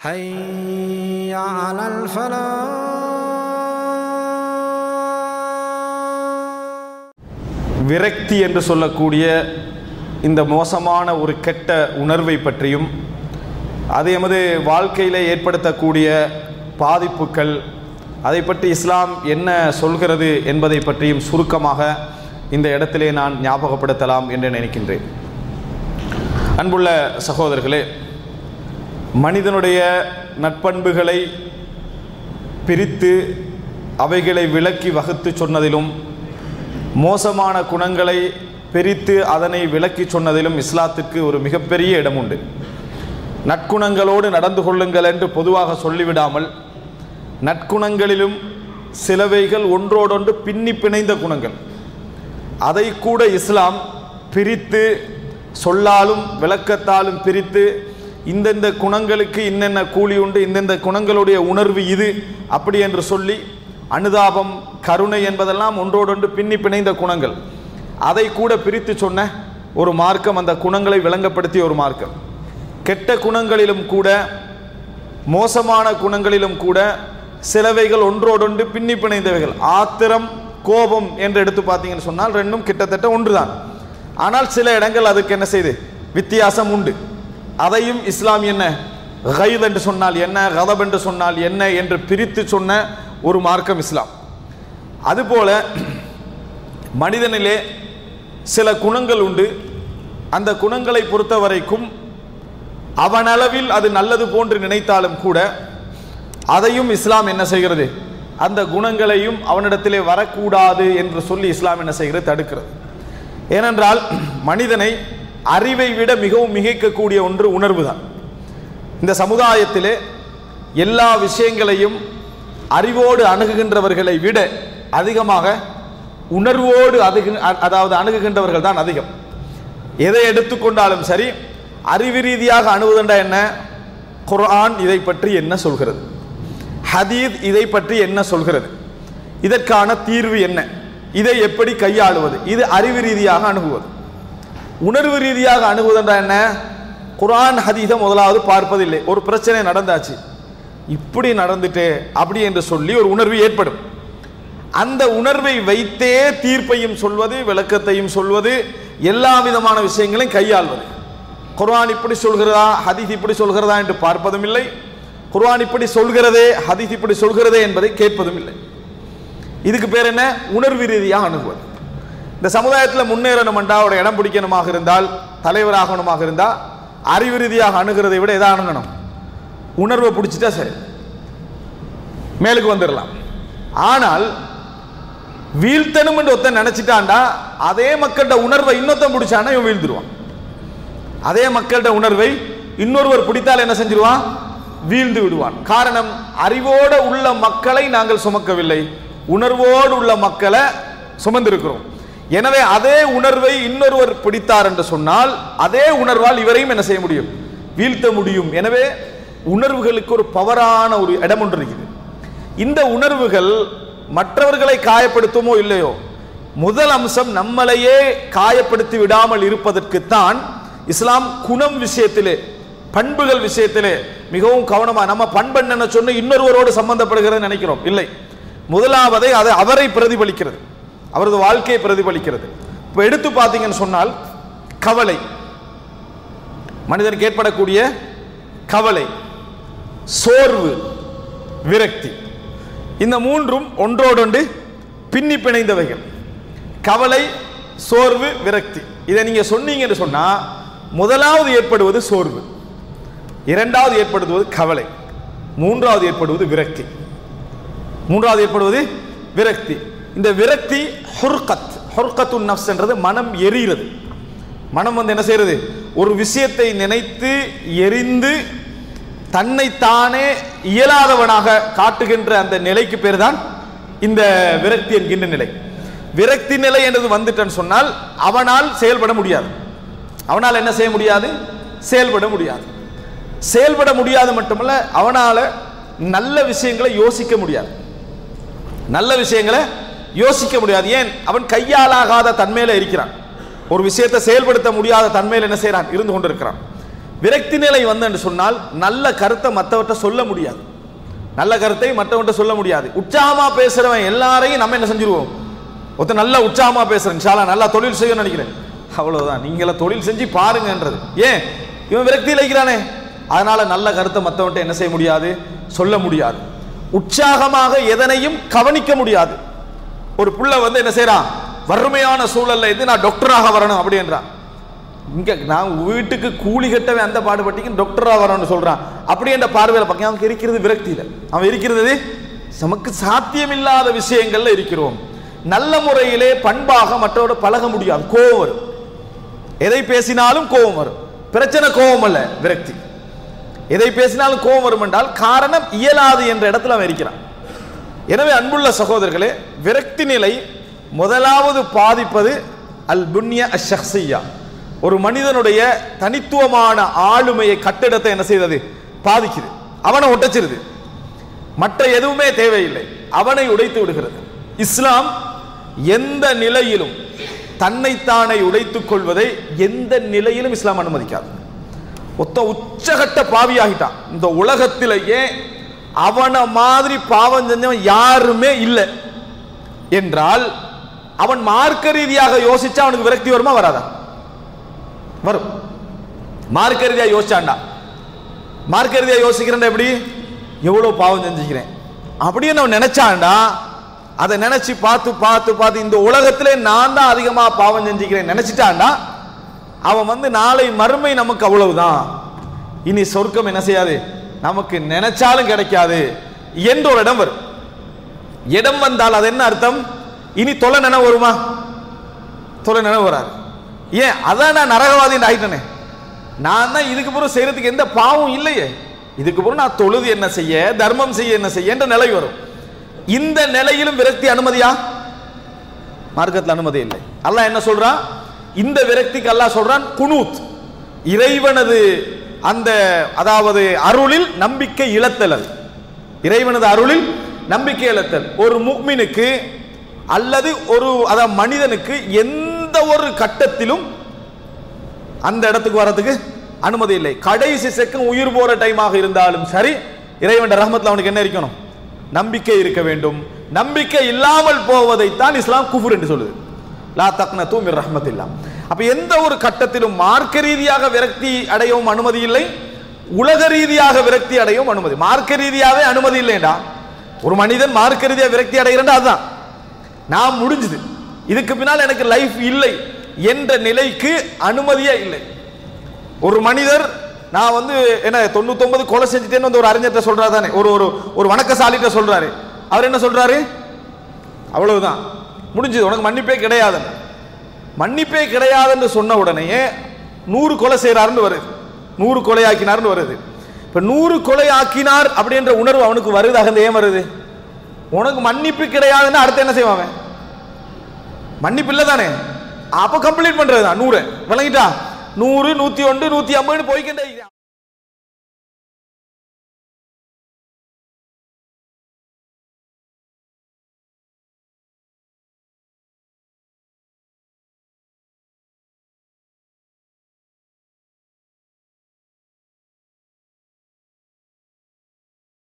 حي على الفلاح விரக்தி என்று சொல்லக்கூடிய இந்த மோசமான ஒரு கெட்ட உணர்வை பற்றியும் அது எமது வாழ்க்கையில் ஏற்படுத்தக்கூடிய பாதிப்புகள் அதை பற்றி இஸ்லாம் என்ன சொல்கிறது என்பதை பற்றியும் சுருக்கமாக இந்த இடத்திலே நான் ஞாபகப்படுத்தலாம் என்று நினைக்கின்றேன் அன்புள்ள சகோதரர்களே மனிதனுடைய நட்பண்புகளை பிரித்து அவைகளை விளக்கி வகுத்து சொன்னதிலும் மோசமான குணங்களை பிரித்து அதனை விளக்கி சொன்னதிலும் இஸ்லாத்திற்கு ஒரு மிகப்பெரிய இடம் உண்டு நற்குணங்களோடு நடந்து கொள்ளுங்கள் என்று பொதுவாக சொல்லிவிடாமல் நற்குணங்களிலும் சிலவைகள் ஒன்றோடொன்று பின்னி பிணைந்த குணங்கள் அதை கூட இஸ்லாம் பிரித்து சொல்லாலும் விளக்கத்தாலும் பிரித்து இந்தந்த குணங்களுக்கு இன்னென்ன கூலி உண்டு இந்தந்த குணங்களுடைய உணர்வு இது அப்படி என்று சொல்லி அனுதாபம் கருணை என்பதெல்லாம் ஒன்றோடொன்று பின்னி பிணைந்த குணங்கள் அதை கூட பிரித்து சொன்ன ஒரு மார்க்கம் அந்த குணங்களை விளங்கப்படுத்திய ஒரு மார்க்கம் கெட்ட குணங்களிலும் கூட மோசமான குணங்களிலும் கூட சிலவைகள் ஒன்றோடொன்று பின்னி பிணைந்தவைகள் ஆத்திரம் கோபம் என்று எடுத்து பார்த்தீங்கன்னு சொன்னால் ரெண்டும் கிட்டத்தட்ட ஒன்றுதான் ஆனால் சில இடங்கள் அதுக்கு என்ன செய்து வித்தியாசம் உண்டு அதையும் இஸ்லாம் என்ன கைத் என்று சொன்னால் என்ன கதப் என்று சொன்னால் என்ன என்று பிரித்து சொன்ன ஒரு மார்க்கம் இஸ்லாம் அதுபோல மனிதனிலே சில குணங்கள் உண்டு அந்த குணங்களை பொறுத்த வரைக்கும் அவனளவில் அது நல்லது போன்று நினைத்தாலும் கூட அதையும் இஸ்லாம் என்ன செய்கிறது அந்த குணங்களையும் அவனிடத்திலே வரக்கூடாது என்று சொல்லி இஸ்லாம் என்ன செய்கிறது தடுக்கிறது ஏனென்றால் மனிதனை அறிவை விட மிகவும் மிகைக்கக்கூடிய ஒன்று உணர்வு தான் இந்த சமுதாயத்திலே எல்லா விஷயங்களையும் அறிவோடு அணுகுகின்றவர்களை விட அதிகமாக உணர்வோடு அதுகு அதாவது அணுகுகின்றவர்கள் தான் அதிகம் எதை எடுத்துக்கொண்டாலும் சரி அறிவு ரீதியாக அணுகுதண்டா என்ன குர்ஆன் இதை பற்றி என்ன சொல்கிறது ஹதீத் இதை பற்றி என்ன சொல்கிறது இதற்கான தீர்வு என்ன இதை எப்படி கையாளுவது இது அறிவு ரீதியாக அணுகுவது உணர்வு ரீதியாக அணுகுவதென்றா என்ன குர்ஆன் ஹதீதை முதலாவது பார்ப்பதில்லை ஒரு பிரச்சனை நடந்தாச்சு இப்படி நடந்துட்டே அப்படி என்று சொல்லி ஒரு உணர்வு ஏற்படும் அந்த உணர்வை வைத்தே தீர்ப்பையும் சொல்வது விளக்கத்தையும் சொல்வது எல்லா விதமான விஷயங்களையும் கையாள்வது குர்ஆன் இப்படி சொல்கிறதா ஹதீஸ் இப்படி சொல்கிறதா என்று பார்ப்பதும் இல்லை குர்ஆன் இப்படி சொல்கிறதே ஹதீஸ் இப்படி சொல்கிறதே என்பதை கேட்பதும் இல்லை இதுக்கு பேர் என்ன உணர்வு ரீதியாக அணுகுவது இந்த சமுதாயத்தில் முன்னேறணுமெண்டா அவரோட இடம் பிடிக்கணுமாக இருந்தால் தலைவராகணுமாக இருந்தால் அறிவு ரீதியாக அணுகிறதை விட எதை அணுகணும் உணர்வை பிடிச்சிட்டா சரி மேலுக்கு வந்துடலாம் ஆனால் வீழ்த்தணும் என்று ஒருத்தன் நினைச்சிட்டான்டா அதே மக்கள்கிட்ட உணர்வை இன்னொருத்தன் பிடிச்சானா இவன் வீழ்ந்துருவான் அதே மக்கள்கிட்ட உணர்வை இன்னொருவர் பிடித்தால் என்ன செஞ்சிருவான் வீழ்ந்து விடுவான் காரணம் அறிவோடு உள்ள மக்களை நாங்கள் சுமக்கவில்லை உணர்வோடு உள்ள மக்களை சுமந்திருக்கிறோம் எனவே அதே உணர்வை இன்னொருவர் பிடித்தார் என்று சொன்னால் அதே உணர்வால் இவரையும் என்ன செய்ய முடியும் வீழ்த்த முடியும் எனவே உணர்வுகளுக்கு ஒரு பவரான ஒரு இடம் ஒன்று இருக்குது இந்த உணர்வுகள் மற்றவர்களை காயப்படுத்துமோ இல்லையோ முதல் அம்சம் நம்மளையே காயப்படுத்தி விடாமல் இருப்பதற்குத்தான் இஸ்லாம் குணம் விஷயத்திலே பண்புகள் விஷயத்திலே மிகவும் கவனமா நம்ம பண்பன் என்ன சொன்ன இன்னொருவரோடு சம்பந்தப்படுகிறது நினைக்கிறோம் இல்லை முதலாவதை அது அவரை பிரதிபலிக்கிறது அவரது வாழ்க்கையை பிரதிபலிக்கிறது இப்போ எடுத்து பார்த்தீங்கன்னு சொன்னால் கவலை மனிதனுக்கு ஏற்படக்கூடிய கவலை சோர்வு விரக்தி இந்த மூன்றும் ஒன்றோடொன்று பின்னி பிணைந்தவைகள் கவலை சோர்வு விரக்தி இதை நீங்க சொன்னீங்கன்னு சொன்னா முதலாவது ஏற்படுவது சோர்வு இரண்டாவது ஏற்படுவது கவலை மூன்றாவது ஏற்படுவது விரக்தி மூன்றாவது ஏற்படுவது விரக்தி இந்த விரக்தி ஹுர்கத் ஹுர்கத்து நப்ஸ் என்றது மனம் எரிகிறது மனம் வந்து என்ன செய்யறது ஒரு விஷயத்தை நினைத்து எரிந்து தன்னை தானே இயலாதவனாக காட்டுகின்ற அந்த நிலைக்கு பேர் தான் இந்த விரக்தி என்கின்ற நிலை விரக்தி நிலை என்றது வந்துட்டன்னு சொன்னால் அவனால் செயல்பட முடியாது அவனால் என்ன செய்ய முடியாது செயல்பட முடியாது செயல்பட முடியாது மட்டுமல்ல அவனால நல்ல விஷயங்களை யோசிக்க முடியாது நல்ல விஷயங்களை யோசிக்க முடியாது ஏன் அவன் கையாலாகாத தன்மையில இருக்கிறான் ஒரு விஷயத்தை செயல்படுத்த முடியாத தன்மையில் என்ன செய்கிறான் இருந்து கொண்டிருக்கிறான் விரக்தி நிலை வந்து சொன்னால் நல்ல கருத்தை மற்றவர்கிட்ட சொல்ல முடியாது நல்ல கருத்தை மற்றவன்கிட்ட சொல்ல முடியாது உற்சாகமா பேசுறவன் எல்லாரையும் நம்ம என்ன செஞ்சிருவோம் ஒருத்தன் நல்ல உற்சாகமா பேசுறேன் இன்ஷால்லா நல்லா தொழில் செய்யணும்னு நினைக்கிறேன் அவ்வளவுதான் நீங்கள தொழில் செஞ்சு பாருங்கன்றது ஏன் இவன் விரக்தியில் இருக்கிறானே அதனால நல்ல கருத்தை மற்றவன்கிட்ட என்ன செய்ய முடியாது சொல்ல முடியாது உற்சாகமாக எதனையும் கவனிக்க முடியாது ஒரு புள்ள வந்து என்ன செய்றான் வறுமையான சூழல்ல இருந்து நான் டாக்டராக வரணும் அப்படின்றான் இங்க நான் வீட்டுக்கு கூலி கட்டவே அந்த பாடுபட்டிக்கு டாக்டரா வரணும்னு சொல்றான் அப்படி என்ற பார்வையில பார்க்க அவன் இருக்கிறது விரக்தியில அவன் இருக்கிறது நமக்கு சாத்தியமில்லாத விஷயங்கள்ல இருக்கிறோம் நல்ல முறையிலே பண்பாக மற்றவரோட பழக முடியாது கோவம் வரும் எதை பேசினாலும் கோபம் வரும் பிரச்சனை கோபம் அல்ல விரக்தி எதை பேசினாலும் கோபம் வரும் என்றால் காரணம் இயலாது என்ற இடத்துல அவன் இருக்கிறான் எனவே அன்புள்ள சகோதரர்களே விரக்தி நிலை முதலாவது பாதிப்பது அல் புண்ணிய அஷக்சியா ஒரு மனிதனுடைய தனித்துவமான ஆளுமையை கட்டிடத்தை என்ன செய்தது பாதிக்குது அவனை ஒட்டச்சிருது மற்ற எதுவுமே தேவையில்லை அவனை உடைத்து விடுகிறது இஸ்லாம் எந்த நிலையிலும் தன்னைத்தானே உடைத்துக் கொள்வதை எந்த நிலையிலும் இஸ்லாம் அனுமதிக்காது ஒத்த உச்சகட்ட பாவியாகிட்டான் இந்த உலகத்திலேயே அவனை மாதிரி பாவம் செஞ்சவன் யாருமே இல்லை என்றால் அவன் மார்க்க ரீதியாக யோசிச்சா அவனுக்கு விரக்தி வருமா வராதா வரும் மார்க்க ரீதியா யோசிச்சாண்டா மார்க்க ரீதியா யோசிக்கிறேன் எப்படி எவ்வளவு பாவம் செஞ்சுக்கிறேன் அப்படின்னு அவன் நினைச்சாண்டா அதை நினைச்சு பார்த்து பார்த்து பார்த்து இந்த உலகத்திலே நான் தான் அதிகமா பாவம் செஞ்சுக்கிறேன் நினைச்சிட்டாண்டா அவன் வந்து நாளை மறுமை நமக்கு அவ்வளவுதான் இனி சொர்க்கம் என்ன செய்யாது நமக்கு நினைச்சாலும் கிடைக்காது என்ற ஒரு இடம் வரும் இடம் வந்தால் அது என்ன அர்த்தம் இனி தொலை நினைவு வருமா தொலை நினைவு வராது ஏன் அதான் நான் நரகவாதி ஆயிட்டனே நான் தான் இதுக்கு பிறகு செய்யறதுக்கு எந்த பாவம் இல்லையே இதுக்கு பிறகு நான் தொழுது என்ன செய்ய தர்மம் செய்ய என்ன செய்ய என்ற நிலை வரும் இந்த நிலையிலும் விரக்தி அனுமதியா மார்க்கத்தில் அனுமதி இல்லை அல்லாஹ் என்ன சொல்றான் இந்த விரக்திக்கு அல்லாஹ் சொல்றான் குனூத் இறைவனது அந்த அதாவது அருளில் நம்பிக்கை இழத்தல் அது. இறைவனது அருளில் நம்பிக்கை இழத்தல் ஒரு முக்மினுக்கு அல்லது ஒரு அதாவது மனிதனுக்கு எந்த ஒரு கட்டத்திலும் அந்த இடத்துக்கு வரதுக்கு அனுமதி இல்லை கடைசி செக்கம் உயிர் போற டைமாக இருந்தாலும் சரி இறைவன் ரஹமத்தில் அவனுக்கு என்ன இருக்கணும் நம்பிக்கை இருக்க வேண்டும் நம்பிக்கை இல்லாமல் போவதைத்தான் இஸ்லாம் குஃபுர் என்று சொல்லுது லா தக்ன தூமிர் ரஹமத்தில்லா அப்ப எந்த ஒரு கட்டத்திலும் மார்க்க ரீதியாக விரக்தி அடையவும் அனுமதி இல்லை உலக ரீதியாக விரக்தி அடையவும் அனுமதி மார்க்க ரீதியாவே அனுமதி இல்லைடா ஒரு மனிதன் மார்க்க ரீதியா விரக்தி அடைகிறா அதுதான் நான் முடிஞ்சுது இதுக்கு பின்னால் எனக்கு லைஃப் இல்லை என்ற நிலைக்கு அனுமதியே இல்லை ஒரு மனிதர் நான் வந்து என்ன தொண்ணூத்தொன்பது கொலை செஞ்சுட்டேன்னு வந்து ஒரு அறிஞர்கிட்ட சொல்றாரு தானே ஒரு ஒரு ஒரு வணக்கசாலிட்ட சொல்றாரு அவர் என்ன சொல்றாரு அவ்வளவுதான் முடிஞ்சது உனக்கு மன்னிப்பே கிடையாதுன்னு மன்னிப்பே கிடையாதுன்னு சொன்ன உடனே நூறு கொலை செய்யறாருன்னு வருது நூறு கொலை ஆக்கினார்னு வருது இப்ப நூறு கொலை ஆக்கினார் அப்படின்ற உணர்வு அவனுக்கு வருது அகந்த ஏன் வருது உனக்கு மன்னிப்பு கிடையாதுன்னு அடுத்து என்ன செய்வான் அவன்? மன்னிப்பு இல்லை தானே அப்ப கம்ப்ளீட் பண்றது தான் நூறு விளங்கிட்டா நூறு நூத்தி ஒன்று நூத்தி ஐம்பதுன்னு போய்க்கிட்டே இருக்கிறான்.